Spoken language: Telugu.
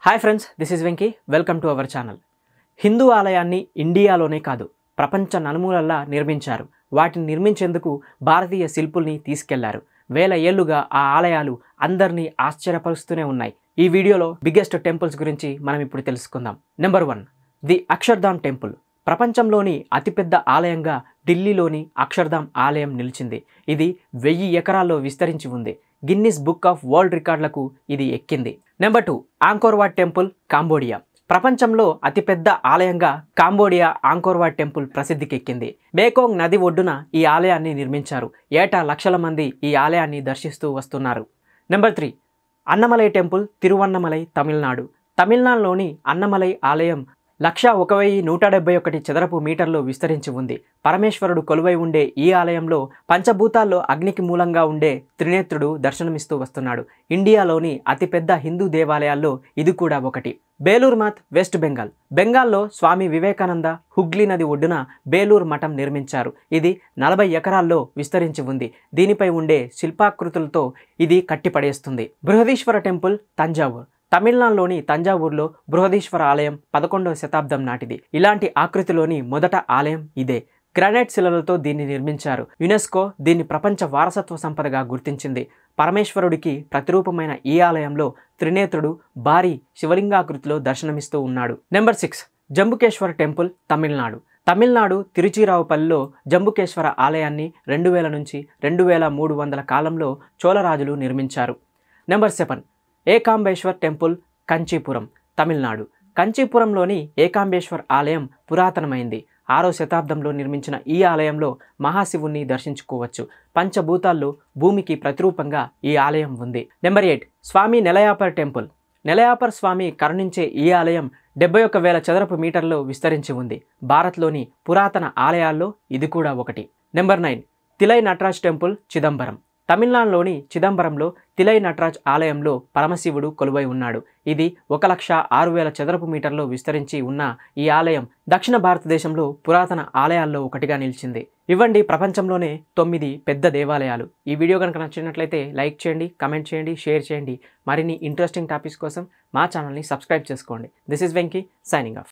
hi friends this is Venky welcome to our channel Hindu ఆలయాన్ని ఇండియాలోనే కాదు ప్రపంచ నలుమూలల్లా నిర్మించారు వాటిని నిర్మించేందుకు భారతీయ శిల్పుల్ని తీసుకెళ్లారు వేల ఏళ్లుగా ఆ ఆలయాలు అందరినీ ఆశ్చర్యపరుస్తూనే ఉన్నాయి ఈ వీడియోలో బిగ్గెస్ట్ టెంపుల్స్ గురించి మనం ఇప్పుడు తెలుసుకుందాం number one the Akshardham temple ప్రపంచంలోని అతిపెద్ద ఆలయంగా ఢిల్లీలోని అక్షర్ధామ్ ఆలయం నిలిచింది ఇది వెయ్యి ఎకరాల్లో విస్తరించి ఉంది గిన్నిస్ బుక్ ఆఫ్ వరల్డ్ రికార్డులకు ఇది ఎక్కింది number two Angkor Wat temple Cambodia ప్రపంచంలో అతిపెద్ద ఆలయంగా కాంబోడియా ఆంకోర్వాట్ టెంపుల్ ప్రసిద్ధికెక్కింది మేకోంగ్ నది ఒడ్డున ఈ ఆలయాన్ని నిర్మించారు ఏటా లక్షల మంది ఈ ఆలయాన్ని దర్శిస్తూ వస్తున్నారు number three Annamalai temple Tiruvannamalai Tamil Nadu తమిళనాడులోని అన్నమలై ఆలయం లక్ష ఒక వెయ్యి నూట డెబ్బై ఒకటి చదరపు మీటర్లు విస్తరించి ఉంది పరమేశ్వరుడు కొలువై ఉండే ఈ ఆలయంలో పంచభూతాల్లో అగ్నికి మూలంగా ఉండే త్రినేత్రుడు దర్శనమిస్తూ వస్తున్నాడు ఇండియాలోని అతిపెద్ద హిందూ దేవాలయాల్లో ఇది కూడా ఒకటి బేలూర్ మఠ్ వెస్ట్ బెంగాల్ బెంగాల్లో స్వామి వివేకానంద హుగ్లీ నది ఒడ్డున బేలూర్ మఠం నిర్మించారు ఇది నలభై ఎకరాల్లో విస్తరించి ఉంది దీనిపై ఉండే శిల్పాకృతులతో ఇది కట్టిపడేస్తుంది బృహదీశ్వర టెంపుల్ తంజావూర్ తమిళనాడులోని తంజావూరులో బృహదీశ్వర ఆలయం పదకొండవ శతాబ్దం నాటిది ఇలాంటి ఆకృతిలోని మొదట ఆలయం ఇదే గ్రానైట్ శిలలతో దీన్ని నిర్మించారు యునెస్కో దీన్ని ప్రపంచ వారసత్వ సంపదగా గుర్తించింది పరమేశ్వరుడికి ప్రతిరూపమైన ఈ ఆలయంలో త్రినేత్రుడు భారీ శివలింగాకృతిలో దర్శనమిస్తూ ఉన్నాడు number six Jambukeswara temple Tamil Nadu Tamil Nadu తిరుచిరావుపల్లిలో జంబుకేశ్వర ఆలయాన్ని రెండు వేల నుంచి రెండు వేల మూడు వందల కాలంలో చోళరాజులు నిర్మించారు number seven Ekambeshwar temple Kanchipuram Tamil Nadu కంచీపురంలోని ఏకాంబేశ్వర్ ఆలయం పురాతనమైంది ఆరో శతాబ్దంలో నిర్మించిన ఈ ఆలయంలో మహాశివుణ్ణి దర్శించుకోవచ్చు పంచభూతాల్లో భూమికి ప్రతిరూపంగా ఈ ఆలయం ఉంది number eight Swami Nellaiyappar temple Nellaiyappar Swami కరుణించే ఈ ఆలయం డెబ్బై ఒక్క వేల చదరపు మీటర్లో విస్తరించి ఉంది భారత్లోని పురాతన ఆలయాల్లో ఇది కూడా ఒకటి number nine Thillai Nataraj temple Chidambaram తమిళనాడులోని చిదంబరంలో తిలై నటరాజ్ ఆలయంలో పరమశివుడు కొలువై ఉన్నాడు ఇది ఒక లక్ష ఆరు వేల చదరపు మీటర్లో విస్తరించి ఉన్న ఈ ఆలయం దక్షిణ భారతదేశంలో పురాతన ఆలయాల్లో ఒకటిగా నిలిచింది ఇవ్వండి ప్రపంచంలోనే తొమ్మిది పెద్ద దేవాలయాలు ఈ వీడియో కనుక నచ్చినట్లయితే లైక్ చేయండి కమెంట్ చేయండి షేర్ చేయండి మరిన్ని ఇంట్రెస్టింగ్ టాపిక్స్ కోసం మా ఛానల్ని సబ్స్క్రైబ్ చేసుకోండి this is Venky signing of